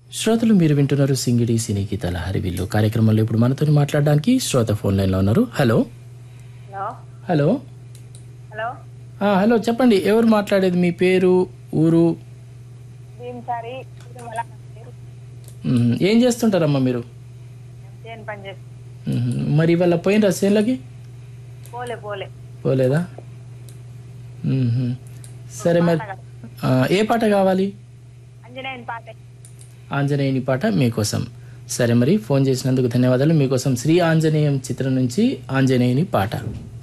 శ్రోతలు మీరు వింటున్నారు సింగిడి సినీ గీతాల హరివిల్లు కార్యక్రమంలో ఇప్పుడు మనతో మాట్లాడడానికి శ్రోత ఫోన్ లైన్లో ఉన్నారు హలో హలో హలో హలో ఆ, హలో చెప్పండి ఎవరు మాట్లాడేది మీ పేరు ఊరు భీమసారి తిరుమల మ్మ్. ఏం చేస్తుంటారమ్మా మీరు చేను పని చేసి మ్మ్. మరి ఇవాళ పోయినరా సేన్లకి పోలే పోలే పోలేదా మ్మ్. సరే మరి ఆ, ఏ పాట కావాలి అంజనేయని పాట ఆంజనేయుని పాట మీకోసం సరే మరి ఫోన్ చేసినందుకు ధన్యవాదాలు మీకోసం శ్రీ ఆంజనేయం చిత్రం నుంచి ఆంజనేయుని పాట